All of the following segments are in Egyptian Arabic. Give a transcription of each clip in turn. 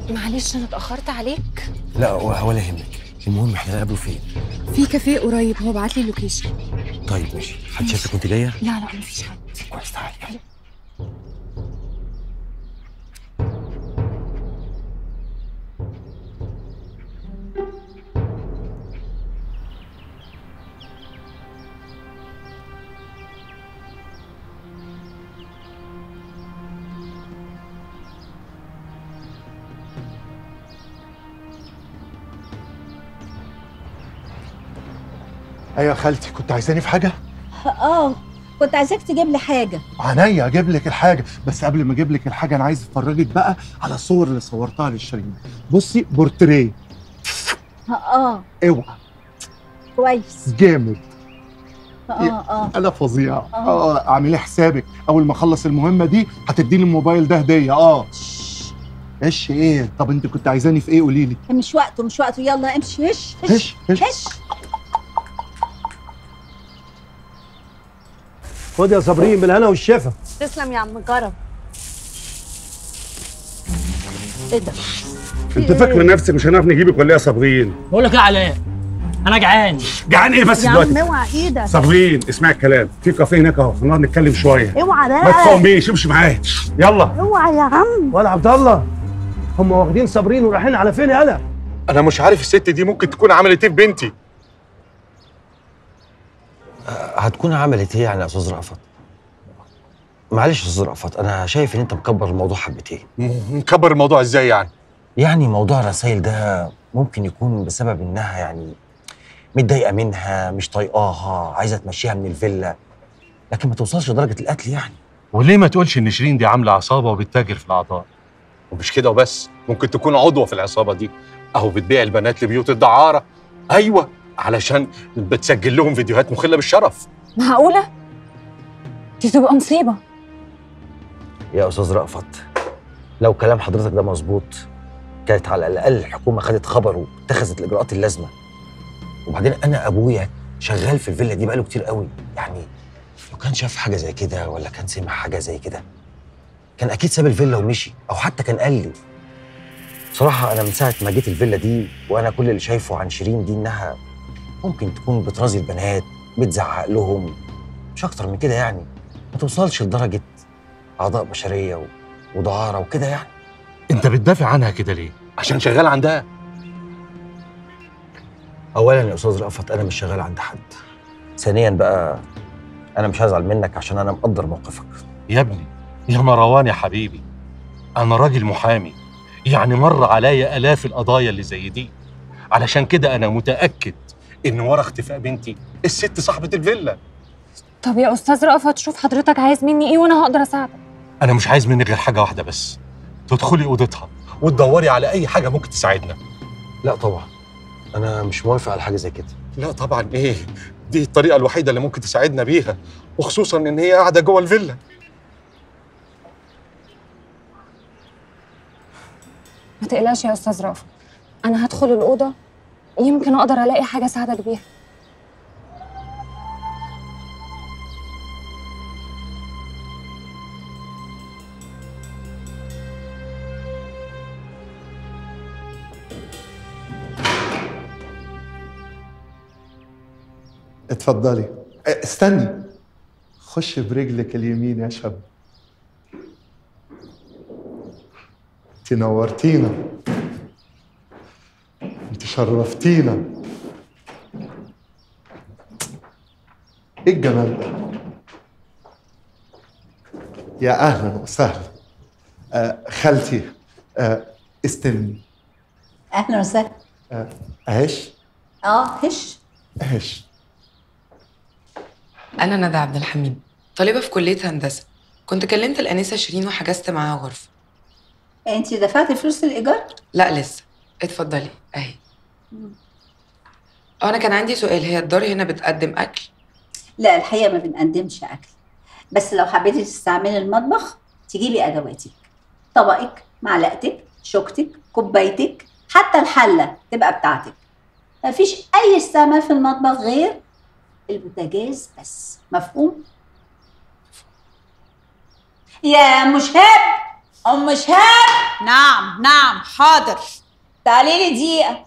معلش انا اتاخرت عليك لا ولا يهمك المهم احنا نقابله فين في كافيه قريب هو بعت لي اللوكيشن طيب ماشي حد شافك وانت جايه لا لا مفيش حد كويس تعالي يلا ايوه يا خالتي كنت عايزاني في حاجه اه كنت عايزاك تجيب لي حاجه عينيا اجيب لك الحاجه بس قبل ما اجيب لك الحاجه انا عايز افرجك بقى على الصور اللي صورتها للشيرين بصي بورتريه اه اوعى كويس جامد اه اه انا فظيع آه. اه اعملي حسابك اول ما اخلص المهمه دي هتديني الموبايل ده هديه اه ايش ايه طب انت كنت عايزاني في ايه قولي لي مش وقته مش وقته يلا امشي هش هش هش هش خد يا صابرين بالهنا والشفا تسلم يا عم كرم ايه ده انت فاكر نفسك مش هنعرف نجيبك ولا ايه يا صابرين؟ بقول لك ايه يا علاء انا جعان جعان ايه بس يا دلوقتي؟ عم اوعى ايدك صابرين اسمعي الكلام في كافيه هناك اهو هنقعد نتكلم شويه اوعى ما بقى تقوميش امشي معايا يلا اوعى يا عم ولا عبد الله هم واخدين صابرين ورايحين على فين يالا انا مش عارف الست دي ممكن تكون عملت ايه في بنتي هتكون عملت ايه يعني يا استاذ رأفت معلش يا استاذ رأفت انا شايف ان انت مكبر الموضوع حبتين نكبر الموضوع ازاي يعني؟ يعني موضوع الرسائل ده ممكن يكون بسبب انها يعني متضايقه منها مش طايقاها عايزه تمشيها من الفيلا لكن ما توصلش لدرجه القتل يعني وليه ما تقولش ان شيرين دي عامله عصابه وبتتاجر في الاعضاء؟ ومش كده وبس ممكن تكون عضوه في العصابه دي اهو بتبيع البنات لبيوت الدعاره ايوه علشان بتسجل لهم فيديوهات مخله بالشرف معقوله دي تبقى مصيبه يا استاذ رأفت لو كلام حضرتك ده مظبوط كانت على الاقل الحكومه خدت خبر واتخذت الاجراءات اللازمه وبعدين انا ابويا شغال في الفيلا دي بقاله كتير قوي يعني لو كان شاف حاجه زي كده ولا كان سمع حاجه زي كده كان اكيد ساب الفيلا ومشي او حتى كان قال لي بصراحه انا من ساعه ما جيت الفيلا دي وانا كل اللي شايفه عن شيرين دي انها ممكن تكون بترازي البنات بتزعق لهم مش اكتر من كده يعني ما توصلش لدرجه اعضاء بشريه و- ودعاره وكده يعني انت بتدافع عنها كده ليه؟ عشان شغال عندها اولا يا استاذ رأفت انا مش شغال عند حد ثانيا بقى انا مش هزعل منك عشان انا مقدر موقفك يا ابني يا مروان يا حبيبي انا راجل محامي يعني مر عليا الاف القضايا اللي زي دي علشان كده انا متاكد ان ورا اختفاء بنتي الست صاحبه الفيلا طب يا استاذ رأفت شوف حضرتك عايز مني ايه وانا هقدر اساعدك انا مش عايز منك غير حاجه واحده بس تدخلي اوضتها وتدوري على اي حاجه ممكن تساعدنا لا طبعا انا مش موافق على حاجه زي كده لا طبعا ايه دي الطريقه الوحيده اللي ممكن تساعدنا بيها وخصوصا ان هي قاعده جوه الفيلا ما تقلقش يا استاذ رأفت انا هدخل الاوضه يمكن اقدر الاقي حاجه اساعدك بيها اتفضلي اه، استني خش برجلك اليمين يا شاب انت نورتينا انت شرفتينا ايه الجمال ده يا اهلا وسهلا آه خالتي آه استني اهلا وسهلا آه عيش اه هش عيش أنا ندى عبد الحميد طالبة في كلية هندسة كنت كلمت الأنسة شيرين وحجزت معاها غرفة انت دفعتي فلوس الايجار لا لسه اتفضلي أهي أه أنا كان عندي سؤال هي الدار هنا بتقدم أكل لا الحقيقه ما بنقدمش اكل بس لو حبيتي تستعملي المطبخ تجيبي ادواتك طبقك معلقتك شوكتك كوبايتك حتى الحله تبقى بتاعتك مفيش اي استعمال في المطبخ غير البوتاجاز بس مفهوم يا مشهاب ام شهاب نعم نعم حاضر تعالي لي دقيقه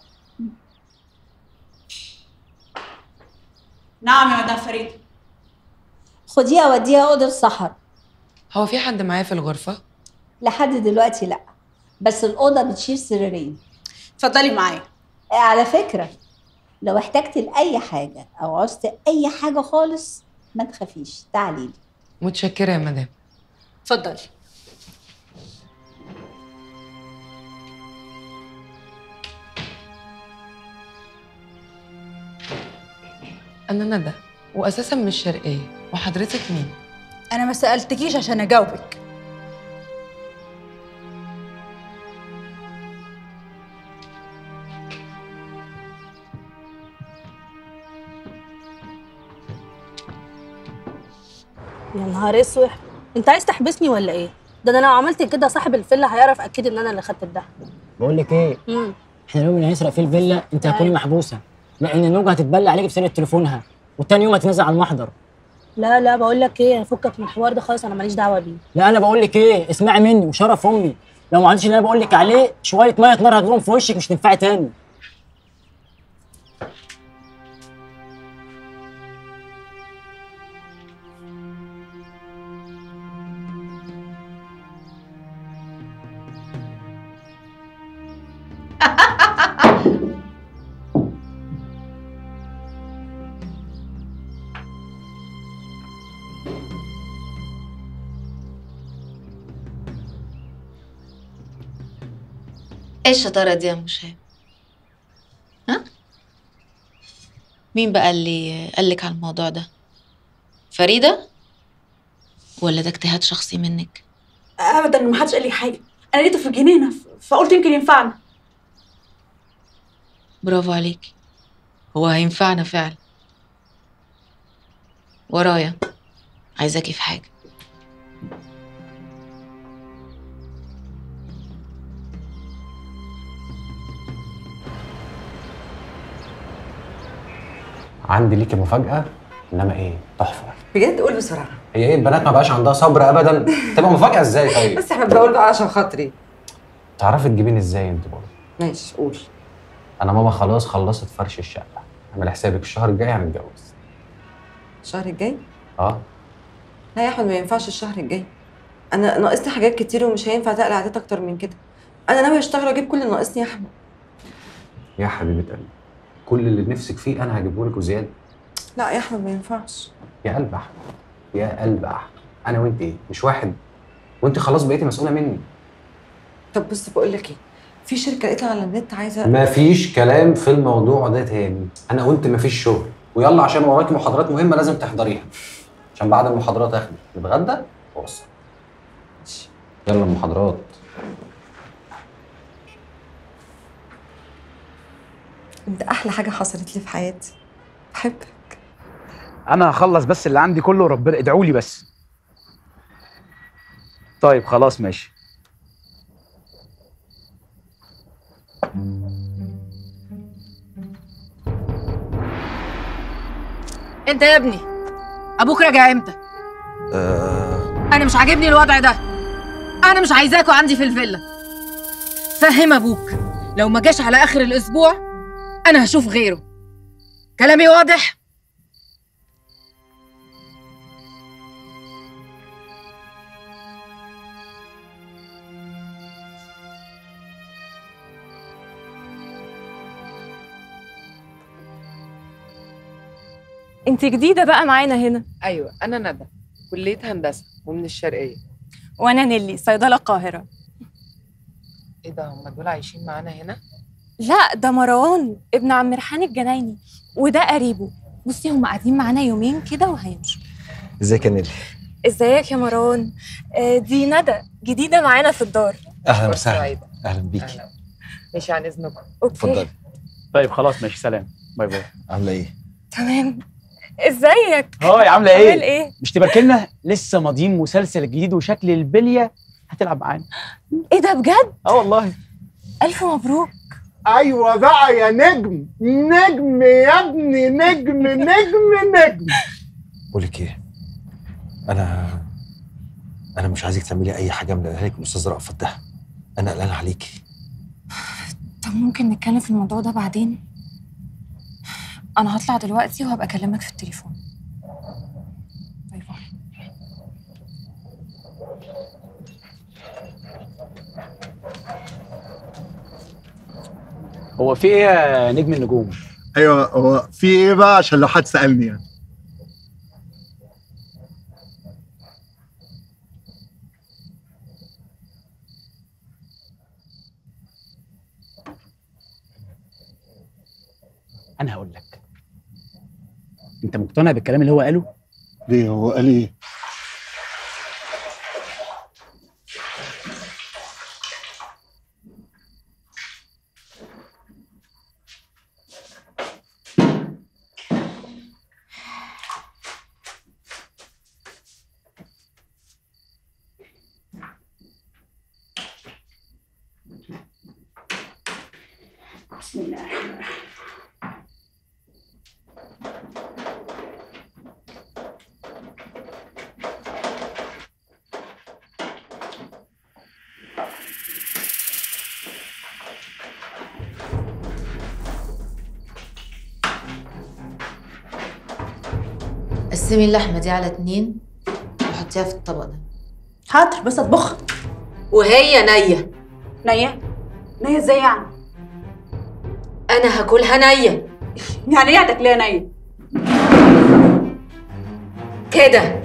نعم يا مدام فريد خديها وديها اوضه السحر هو في حد معايا في الغرفة؟ لحد دلوقتي لا بس الاوضه بتشيل سريرين اتفضلي معايا على فكره لو احتجت لاي حاجه او عوزت اي حاجه خالص ما تخافيش تعالي لي متشكرة يا مدام اتفضلي أنا ندى وأساسا مش شرقية وحضرتك مين؟ انا ما سالتكيش عشان اجاوبك يا نهار اسوح انت عايز تحبسني ولا ايه ده انا لو عملت كده صاحب الفيلا هيعرف اكيد ان انا اللي خدت الدهب بقول لك ايه امم احنا اليوم اللي هنسرق فيه الفيلا انت هتكوني محبوسه لان النوجه هتتبلى عليك بسرقه تليفونها والتاني يوم هتنزل على المحضر لا لا بقول لك ايه فكك من الحوار ده خالص انا ماليش دعوه بيه لا انا بقول لك ايه اسمعي مني وشرف امي لو ما عملتش اللي انا بقول لك عليه شويه ميه نار هتضربهم في وشك مش تنفعي تاني ايه الشطارة دي يا مشاهد؟ ها؟ مين بقى اللي قالك على الموضوع ده؟ فريدة؟ ولا ده اجتهاد شخصي منك؟ ابدا ما حدش قال لي حاجه انا لقيته في الجنينه ف- فقلت يمكن ينفعنا برافو عليك هو هينفعنا فعلا ورايا عايزاكي في حاجة عندي ليكي مفاجأة انما ايه تحفة بجد قول بسرعه هي ايه البنات ما بقاش عندها صبر ابدا تبقى مفاجأة ازاي طيب بس احنا بقول بقى عشان خاطري تعرفي تجيبيني ازاي انت برضه ماشي قول انا ماما خلاص خلصت فرش الشقة اعمل حسابك الشهر الجاي هنتجوز الشهر الجاي اه لا يا احمد ما ينفعش الشهر الجاي انا ناقصني حاجات كتير ومش هينفع تقلع عادات اكتر من كده انا ناوي اشتغل واجيب كل اللي ناقصني يا احمد يا حبيبة قلبي كل اللي نفسك فيه انا هجيبه لك وزيادة لا يا احمد ما ينفعش يا قلب احمد يا قلب احمد انا وانت ايه مش واحد وانت خلاص بقيتي مسؤولة مني طب بص بقول لك ايه في شركه لقيتها على النت عايزه مفيش كلام في الموضوع ده تاني انا قلت مفيش شغل ويلا عشان وراكي محاضرات مهمه لازم تحضريها عشان بعد المحاضرات اخدك نتغدى ووصل يلا المحاضرات انت احلى حاجه حصلت لي في حياتي بحبك انا هخلص بس اللي عندي كله وربنا ادعوا لي بس طيب خلاص ماشي انت يا ابني ابوك راجع امتى انا مش عاجبني الوضع ده انا مش عايزاكوا عندي في الفيلا فهم ابوك لو ما جاش على اخر الاسبوع انا هشوف غيره كلامي واضح انت جديدة بقى معانا هنا أيوة أنا ندى كلية هندسة ومن الشرقية وانا نيلي صيدلة القاهرة إيه ده هما دول عايشين معانا هنا؟ لا ده مروان ابن عم ريحان الجنايني وده قريبه بصي هم قاعدين معانا يومين كده وهيمشوا ازيك يا نيلي ازيك يا مروان آه، دي ندى جديدة معانا في الدار اهلا وسهلا اهلا بيكي ماشي عن إذنكم اتفضلي طيب خلاص ماشي سلام باي باي عامله ايه تمام ازيك هاي عامله ايه عامل ايه مش تبارك لنا لسه ماضيين مسلسل جديد وشكل البليه هتلعب معانا ايه ده بجد اه والله الف مبروك ايوه بقى يا نجم نجم يا ابني نجم نجم نجم بقول لك ايه انا انا مش عايزك تعملي اي حاجه من اللي قالها لك الاستاذ رأفت ده انا قلقان عليكي طب ممكن نتكلم في الموضوع ده بعدين انا هطلع دلوقتي وهبقى اكلمك في التليفون باي باي هو في ايه يا نجم النجوم ايوه هو في ايه بقى عشان لو حد سالني يعني انا هقول لك انت مقتنع بالكلام اللي هو قاله ليه هو قال ايه بسم الله الرحمن الرحيم قسمي اللحمة دي على اتنين وحطيها في الطبق ده حاضر بس اطبخها وهي نية نية نية ازاي يعني؟ انا هاكلها نية يعني ايه هتاكليها نية؟ كده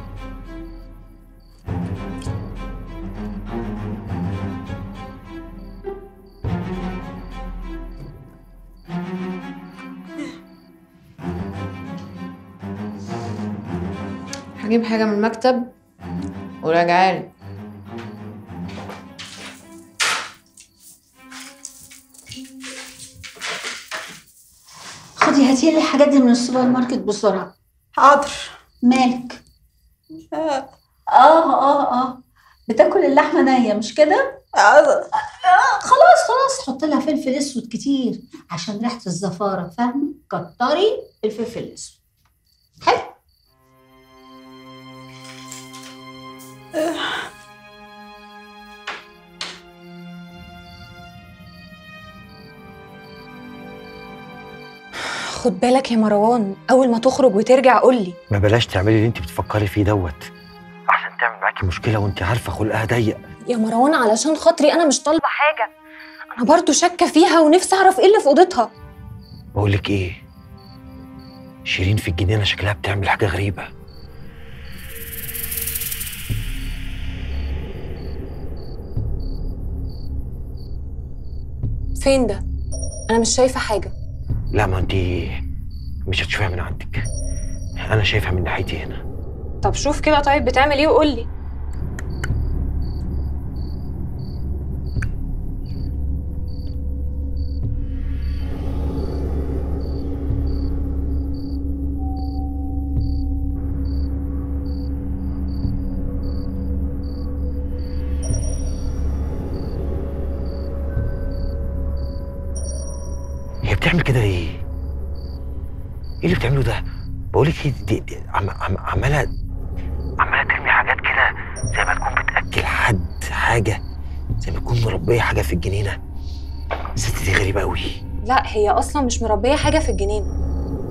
هجيب حاجة من المكتب وراجعالي خدي هاتي لي الحاجات دي من السوبر ماركت بسرعه حاضر مالك اه اه اه بتاكل اللحمه نيه مش كده آه خلاص خلاص حط لها فلفل اسود كتير عشان ريحه الزفاره فاهمه كتري الفلفل الاسود حلو خد بالك يا مروان اول ما تخرج وترجع قول لي ما بلاش تعملي اللي انت بتفكري فيه دوت عشان تعمل معاكي مشكله وانت عارفه خلقها ضيق يا مروان علشان خاطري انا مش طالبه حاجه انا برضو شاكه فيها ونفسي اعرف ايه اللي في اوضتها بقول لك ايه شيرين في الجنينه شكلها بتعمل حاجه غريبه فين ده انا مش شايفه حاجه لا ما انت مش هتشوفيها من عندك انا شايفها من ناحيتي هنا طب شوف كده طيب بتعمل ايه وقول لي هي بتعمل كده ليه؟ ايه اللي بتعمله ده؟ بقول لك دي, دي, دي عم عم عماله عماله ترمي حاجات كده زي ما تكون بتاكل حد حاجه زي ما تكون مربيه حاجه في الجنينه الست دي غريبه قوي لا هي اصلا مش مربيه حاجه في الجنينه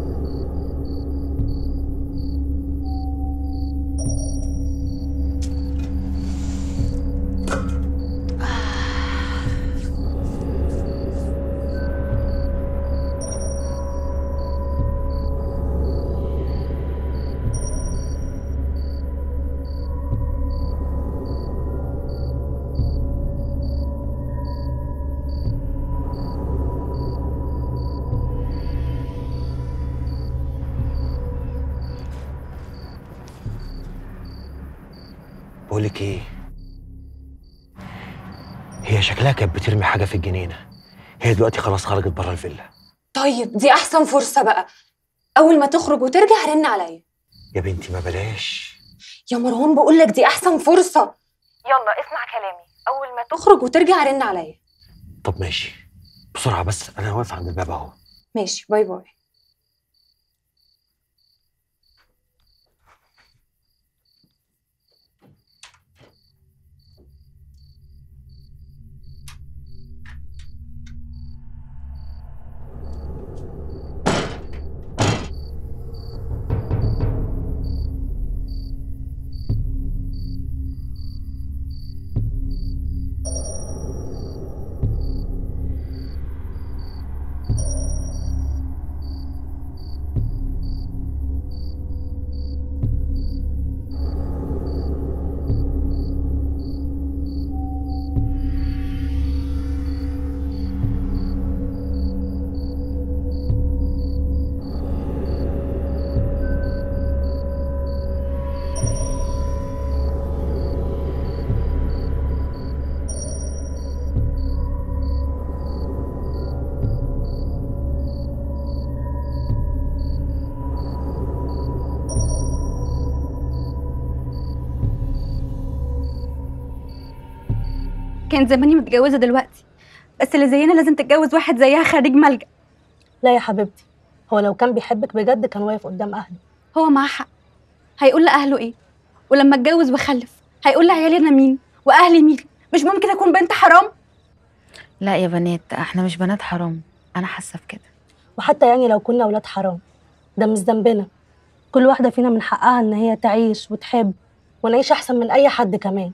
بقول لك ايه هي شكلها كانت بترمي حاجه في الجنينه هي دلوقتي خلاص خرجت بره الفيلا طيب دي احسن فرصه بقى اول ما تخرج وترجع رن عليا يا بنتي ما بلاش يا مروان بقول لك دي احسن فرصه يلا اسمع كلامي اول ما تخرج وترجع رن عليا طب ماشي بسرعه بس انا واقف عند الباب اهو ماشي باي باي كان زماني متجوزه دلوقتي بس اللي زينا لازم تتجوز واحد زيها خريج ملجأ لا يا حبيبتي هو لو كان بيحبك بجد كان واقف قدام اهله هو معاه حق هيقول لاهله ايه ولما اتجوز واخلف هيقول لعيالي انا مين واهلي مين مش ممكن اكون بنت حرام لا يا بنات احنا مش بنات حرام انا حاسه بكده وحتى يعني لو كنا ولاد حرام ده مش ذنبنا كل واحده فينا من حقها ان هي تعيش وتحب ونعيش احسن من اي حد كمان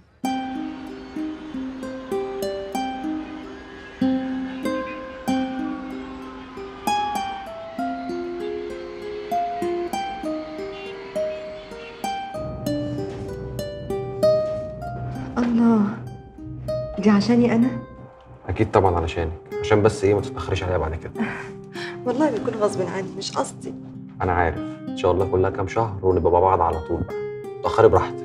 الله دي عشاني انا اكيد طبعا علشانك عشان بس ايه ما تتاخريش عليا بعد كده والله بيكون غصب عني مش قصدي انا عارف ان شاء الله كلها كام شهر ونبقى مع بعض على طول بقى تاخري براحتك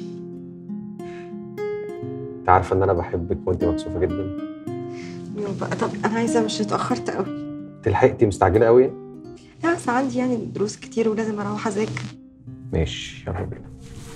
انت عارفه ان انا بحبك وانت مكسوفه جدا يوم بقى طب انا عايزه مش اتاخرت قوي انت لحقتي مستعجله قوي لا بس عندي يعني دروس كتير ولازم اروح اذاكر ماشي يلا بينا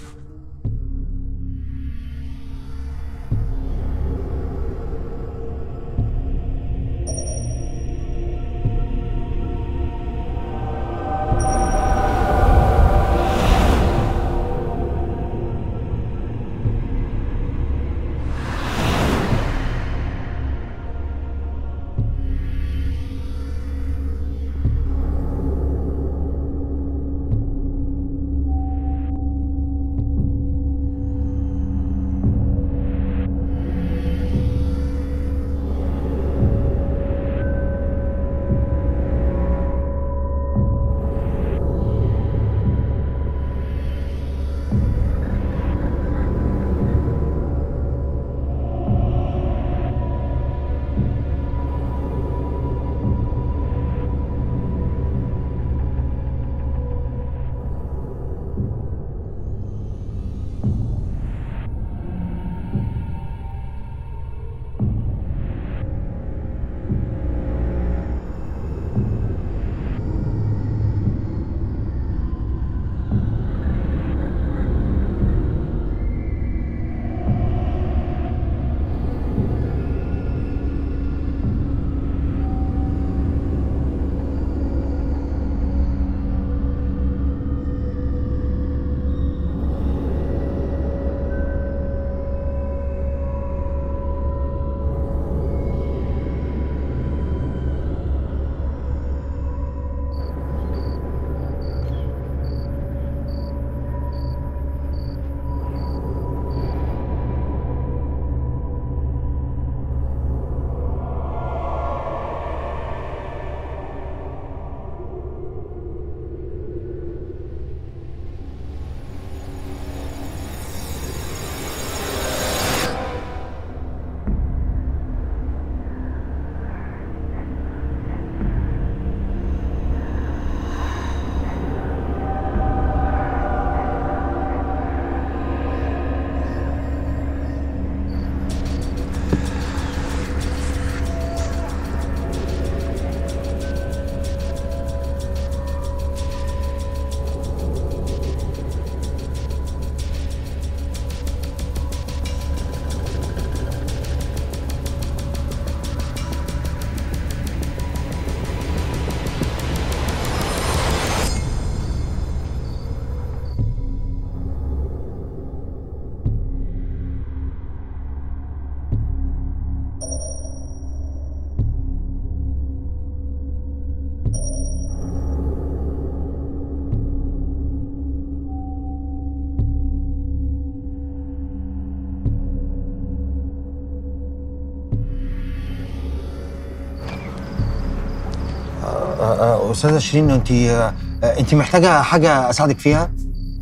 آه، آه، استاذه شيرين انت آه، انت محتاجه حاجه اساعدك فيها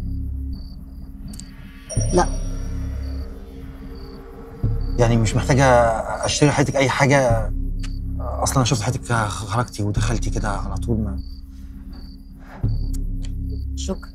لا يعني مش محتاجه اشتري حياتك اي حاجه اصلا انا شفت حياتك خرجتي ودخلتي كده على طول ما شكرا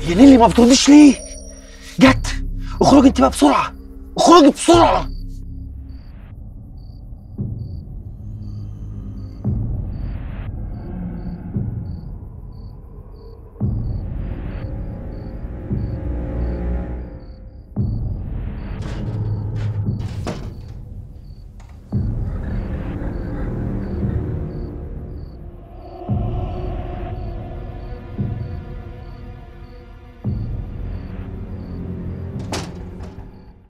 يا نيلي ما بترديش ليه؟ جت اخرجي انت بقى بسرعه اخرجي بسرعه